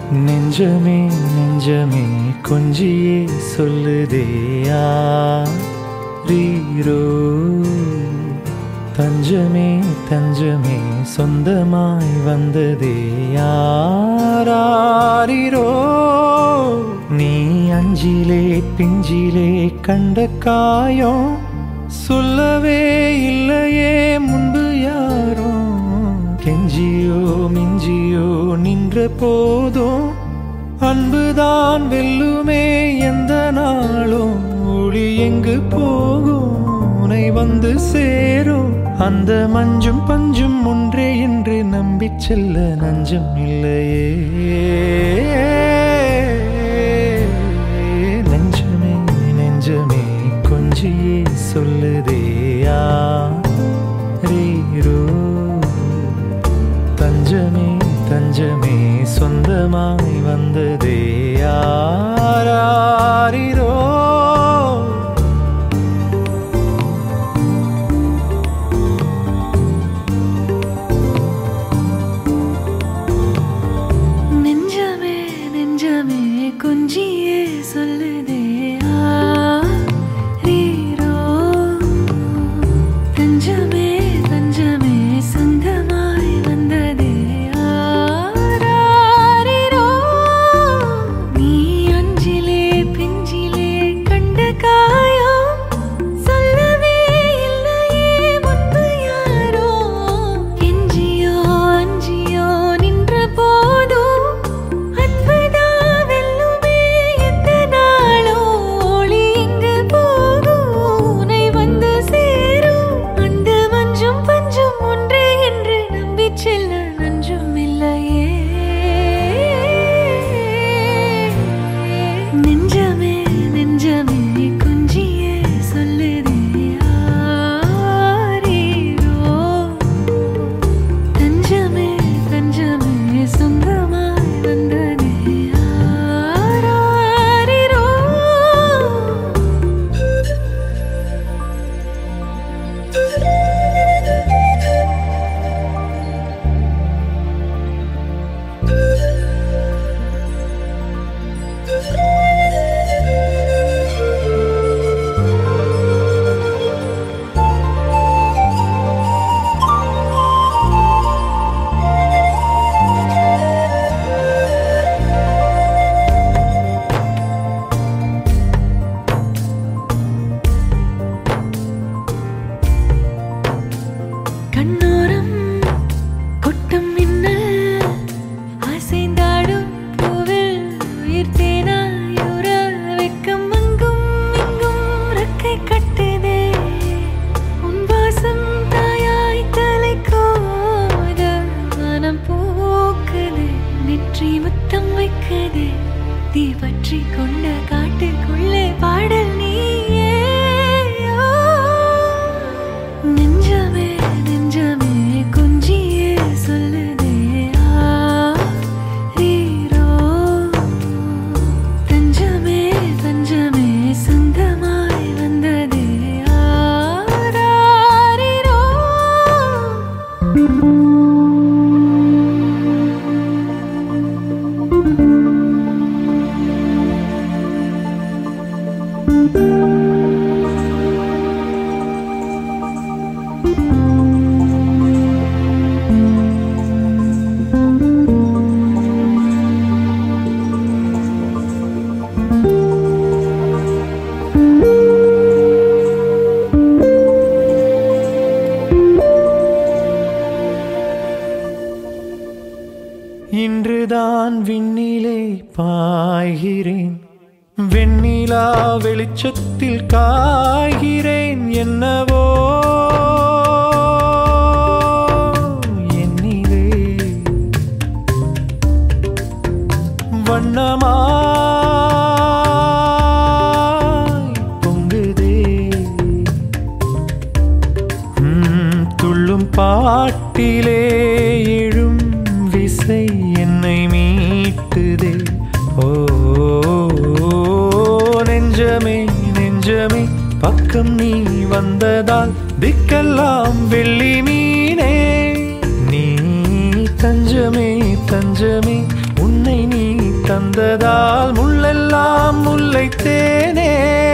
நெஞ்சமே நெஞ்சமே கொஞ்சியே சொல்லுதேயா ரீரோ தஞ்சமே தஞ்சமே சொந்தமாய் வந்ததே யாரோ நீ அஞ்சிலே பிஞ்சிலே கண்ட காயம் சொல்லவே இல்லையே முன்பு யாரோ கெஞ்சியோ மிஞ்சியோ நின்ற போதும் அன்புதான் வெல்லுமே எந்த நாளும் ஒளி எங்கு போகும் உனை வந்து சேரும் அந்த மஞ்சும் பஞ்சும் ஒன்றே என்று நம்பிச் செல்ல நஞ்சம் இல்லையே நெஞ்சமே நெஞ்சமே கொஞ்சியே சொல்லுதேயா ரீரோ தஞ்சமே தஞ்சமே சொந்தமாய் வந்ததே யாரோ நெஞ்சமே நெஞ்சமே கொஞ்சியே சொல்லுதே ஆ, ரீரோ. தஞ்சமே தஞ்சமே சொந்தமாய் வந்ததே ஆராரிரோ. நீ அஞ்சிலே பிஞ்சிலே கண்ட காயம் சொல்லவே இல்லையே முன்பு யாரோ எஞ்சியோ அஞ்சியோ நின்ற போதும் அன்புதா வெல்லுமே எந்த நாளோ ஒளி எங்கு போகும் உனை வந்து சேரும் அந்த மஞ்சும் பஞ்சும் ஒன்றே என்று நம்பிச் செல்ல நஞ்சும் இல்லையே நெஞ்சமே நெஞ்சமே கொஞ்சியே சொல்லுதே ஆரீரோ தஞ்சமே தஞ்சமே சொந்தமாய் வந்ததே ஆராரிரோ கண்ணோரம் கொட்டும் மின்னல் அசைந்தாடும் பூவில் உயிர் தேனாயுற வெக்கம் அங்கும் இங்கும் ரெக்கை கட்டுதே உன் வாசம் தாயாய் தலை கோத மனம் பூக்குதே நெற்றி முத்தம் வைக்குதே தீ பற்றி கொண்ட காட்டுக்குள்ளே பாடல் நீயே நெஞ்சமே நெஞ்சமே கொஞ்சியே சொல்லுதே ஆரீரோ தஞ்சமே தஞ்சமே சொந்தமாய் வந்ததே ஆராரிரோ இன்றுதான் விண்ணிலே பாய்கிறேன் வெண்ணிலா வெளிச்சத்தில் காய்கிறேன் என்னவோ என்னிலே வண்ணமாய் பொங்குதே ம், துள்ளும் பாட்டிலே எழும் விசை என்னை மீட்டுதே ஓ நெஞ்சமே நெஞ்சமே பக்கம் நீ வந்ததால் திக்கெல்லாம் வெள்ளி மீனே நீ தஞ்சமே தஞ்சமே உன்னை நீ தந்ததால் முள்ளெல்லாம் முல்லை தேனே